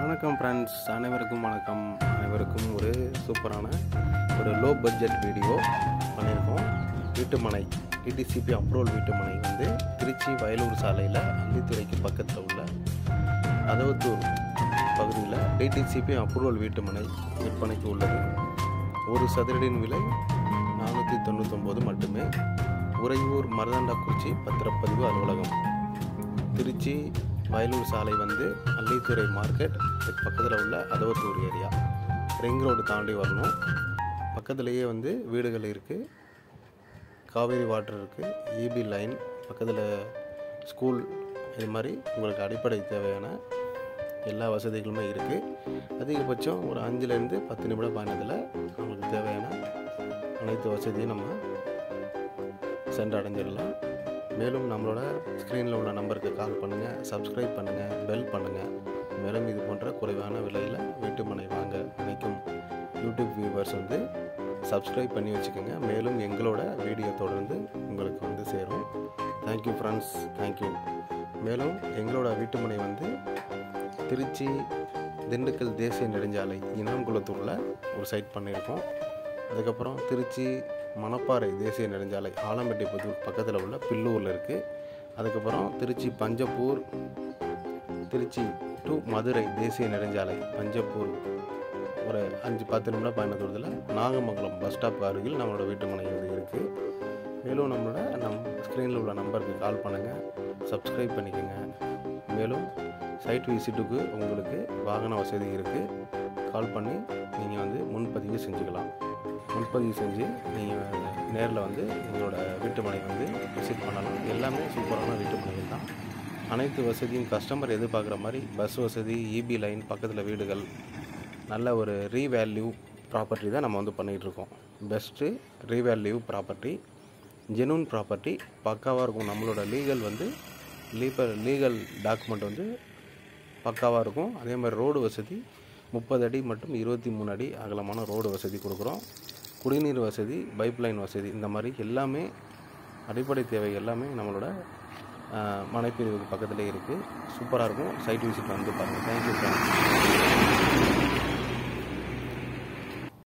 வணக்கம் ஃப்ரெண்ட்ஸ் அனைவருக்கும் வணக்கம் அனைவருக்கும் ஒரு சூப்பரான ஒரு லோ பட்ஜெட் வீடியோ பண்ணியிருக்கோம் வீட்டுமனை டிடிசிபி அப்ரூவல் வீட்டுமனை வந்து திருச்சி வயலூர் சாலையில் அள்ளித்துறைக்கு பக்கத்தில் உள்ள அதவத்தூர் பகுதியில் டிடிசிபி அப்ரூவல் வீட்டுமனை விற்பனைக்கு உள்ளது ஒரு சதுரடியின் விலை நானூற்றி தொண்ணூத்தொம்பது மட்டுமே உறையூர் மருதண்டாக்குறிச்சி பத்திரப்பதிவு அலுவலகம் திருச்சி வயலூர் சாலை வந்து அள்ளித்துறை மார்க்கெட் இதுக்கு பக்கத்தில் உள்ள அதவத்தூர் ஏரியா ரிங் ரோடு தாண்டி வரணும் பக்கத்துலேயே வந்து வீடுகள் இருக்குது காவேரி வாட்டர் இருக்குது இபி லைன் பக்கத்தில் ஸ்கூல் இது மாதிரி உங்களுக்கு அடிப்படை தேவையான எல்லா வசதிகளுமே இருக்குது அதிகபட்சம் ஒரு அஞ்சுலேருந்து பத்து நிமிட பயணத்தில் நம்மளுக்கு தேவையான அனைத்து வசதியும் நம்ம சென்றடைஞ்சிடலாம் மேலும் நம்மளோட ஸ்க்ரீனில் உள்ள நம்பருக்கு கால் பண்ணுங்கள் சப்ஸ்கிரைப் பண்ணுங்கள் பெல் பண்ணுங்கள் மேலும் இது போன்ற குறைவான விலையில் வீட்டுமனை வாங்க நினைக்கும் யூடியூப் வியூவர்ஸ் வந்து சப்ஸ்கிரைப் பண்ணி வச்சுக்கோங்க மேலும் எங்களோட வீடியோ தொடர்ந்து உங்களுக்கு வந்து சேரும் தேங்க்யூ ஃப்ரெண்ட்ஸ் தேங்க்யூ மேலும் எங்களோட வீட்டுமனை வந்து திருச்சி திண்டுக்கல் தேசிய நெடுஞ்சாலை இனாம்குளத்தூரில் ஒரு சைட் பண்ணியிருக்கோம் அதுக்கப்புறம் திருச்சி மணப்பாறை தேசிய நெடுஞ்சாலை ஆலம்பட்டி புதூர் பக்கத்தில் உள்ள பில்லூரில் இருக்குது அதுக்கப்புறம் திருச்சி பஞ்சப்பூர் திருச்சி டு மதுரை தேசிய நெடுஞ்சாலை பஞ்சப்பூர் ஒரு அஞ்சு பத்து நிமிடம் பயண தூரத்தில் நாகமங்கலம் பஸ் ஸ்டாப் அருகில் நம்மளோட வீட்டு மனை வந்து இருக்குது மேலும் நம்மளோட நம் ஸ்க்ரீனில் உள்ள நம்பருக்கு கால் பண்ணுங்கள் சப்ஸ்கிரைப் பண்ணிக்கோங்க மேலும் சைட் விசிட்டுக்கு உங்களுக்கு வாகன வசதி இருக்குது கால் பண்ணி நீங்கள் வந்து முன்பதிவு செஞ்சுக்கலாம் முன்பதிவு செஞ்சு நீங்கள் நேரில் வந்து எங்களோட வீட்டு மனை வந்து விசிட் பண்ணலாம் எல்லாமே சூப்பரான வீட்டு மனைகள் தான் அனைத்து வசதியும் கஸ்டமர் எதிர்பார்க்குற மாதிரி பஸ் வசதி இபி லைன் பக்கத்தில் வீடுகள் நல்ல ஒரு ரீவேல்யூ ப்ராப்பர்ட்டி தான் நம்ம வந்து பண்ணிகிட்டு இருக்கோம் best revalue property genuine property பக்காவாக இருக்கும் நம்மளோட லீகல் வந்து லீபர் லீகல் டாக்குமெண்ட் வந்து பக்காவாக இருக்கும் அதே மாதிரி ரோடு வசதி முப்பது அடி மற்றும் இருபத்தி மூணு அடி அகலமான ரோடு வசதி கொடுக்குறோம் குடிநீர் வசதி பைப் லைன் வசதி இந்த மாதிரி எல்லாமே அடிப்படை தேவை எல்லாமே நம்மளோட ஆஹ், மனைப்பிரிவுக்கு பக்கத்துலேயே இருக்குது சூப்பராக இருக்கும் சைட் விசிட் வந்து பாருங்கள் தேங்க்யூ